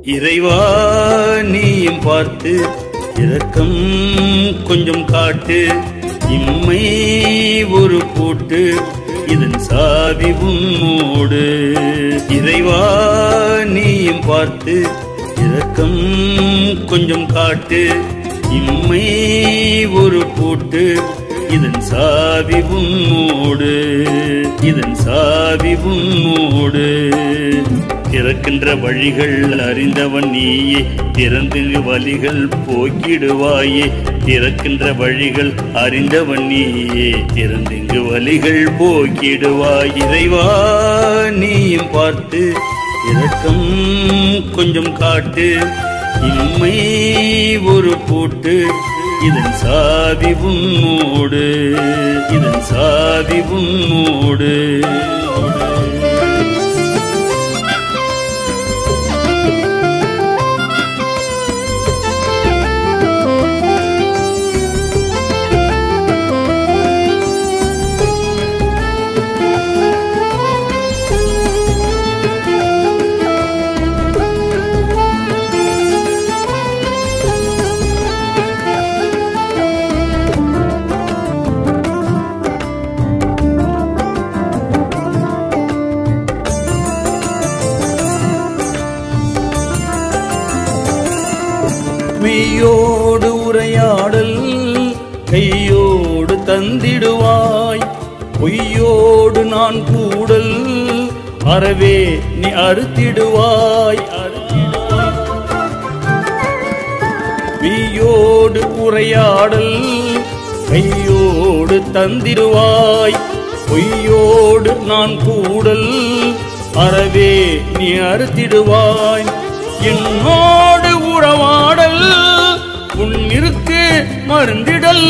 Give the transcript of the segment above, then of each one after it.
இறைவா நீயும் பார்த்து இரக்கம் கொஞ்சம் காட்டு இம்மை ஒரு பூட்டு இதன் சாவி உன்னோடு இறைவா நீயும் பார்த்து இரக்கம் கொஞ்சம் காட்டு இம்மை ஒரு பூட்டு இதன் சாவி உன்னோடு இதன் சாவி உன்னோடு திறக்கின்ற வழிகள் அறிந்தவன் நீயே திறந்து வழிகள் போக்கிடுவாயே திறக்கின்ற வழிகள் அறிந்தவன் நீயே திறந்திங்கு வழிகள் போக்கிடுவாய் இறைவா நீயும் பார்த்து இரக்கம் கொஞ்சம் காட்டு இம்மை ஒரு பூட்டு இதன் சாவி உன்னோடு இதன் சாவி உன்னோடு மெய்யோடு உரையாடல் கையோடு தந்திடுவாய் பொய்யோடு நான் கூடல் அறவே நீ அறுத்திடுவாய் அறுத்திடுவாய் மெய்யோடு உரையாடல் கையோடு தந்திடுவாய் பொய்யோடு நான் கூடல் அறவே நீ அறுத்திடுவாய் என்னோடு உறவாடல் உன்னிருக்கு மருந்திடல்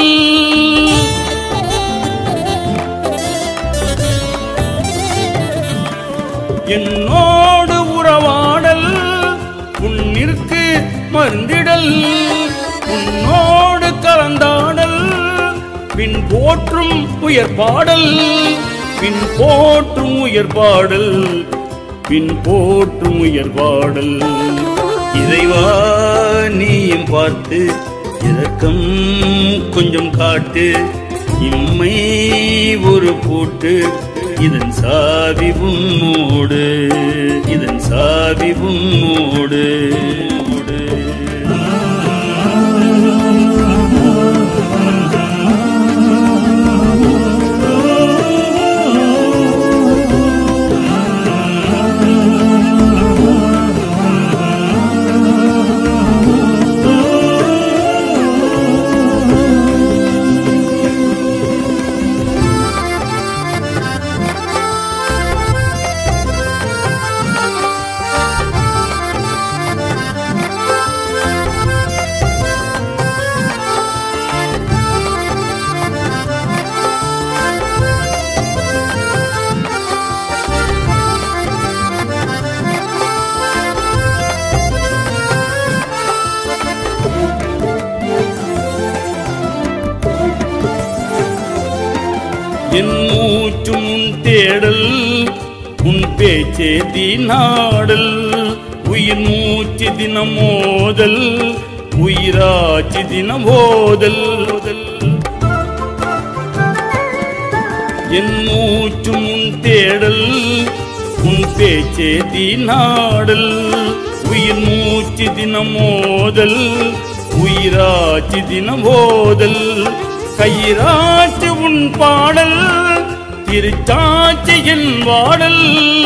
என்னோடு உறவாடல் உன்னிற்கு மருந்திடல் உன்னோடு கலந்தாடல் பின் போற்றும் உயர் பாடல் பின் போற்றும் உயர் பாடல் பின் போற்றும் உயர் பாடல் இறைவா நீயும் பார்த்து இரக்கம் கொஞ்சம் காட்டு இம்மை ஒரு பூட்டு இதன் சாவி உன்னோடு இதன் சாவி உன்னோடு என் மூச்சும் உன் தேடல் உன் பேச்சே தீநாடல் உயிர் மூச்சு தினம் மோதல் உயிராட்சி தினம் ஓதல் என் மூச்சும் உன் தேடல் உன் பேச்சே தீநாடல் உயிர் மூச்சு தினம் மோதல் உயிராட்சி தினம் ஓதல் கயிறாச்சு உன் பாடல் திருச்சாட்சி என் வாடல்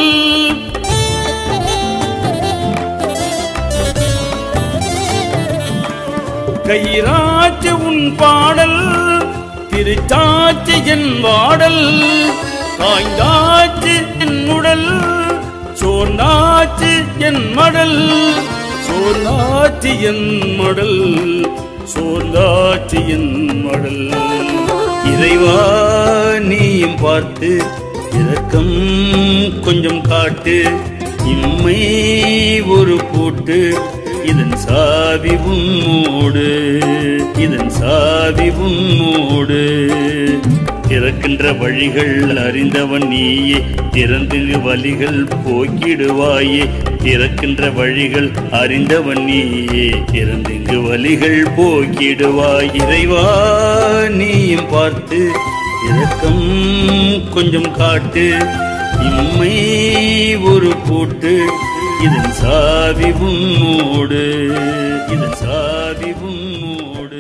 கயிறாச்சு உன் பாடல் திருச்சாட்சி என் வாடல் காய்ந்தாச்சு என் உடல் சோர்ந்தாச்சு என் மடல் சோர்ந்தாச்சு என் மடல் சோர்ந்தாச்சு என் மடல் இறைவா நீயும் பார்த்து இரக்கம் கொஞ்சம் காட்டு இம்மை ஒரு பூட்டு இதன் சாவி உன்னோடு இதன் சாவி உன்னோடு திறக்கின்ற வழிகள் அறிந்தவன் நீயே திறந்து வழிகள் போக்கிடுவாயே திறக்கின்ற வழிகள் அறிந்தவன் நீயே திறந்திங்கு வழிகள் போக்கிடுவாய் இறைவா நீயும் பார்த்து இரக்கம் கொஞ்சம் காட்டு இம்மை ஒரு கூட்டு இதன் சாவி உன்னோடு இதன் சாவி உன்னோடு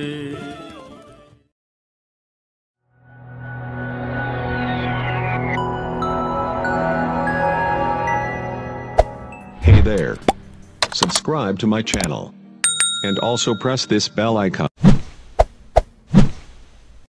Hey there. Subscribe to my channel. And also press this bell icon.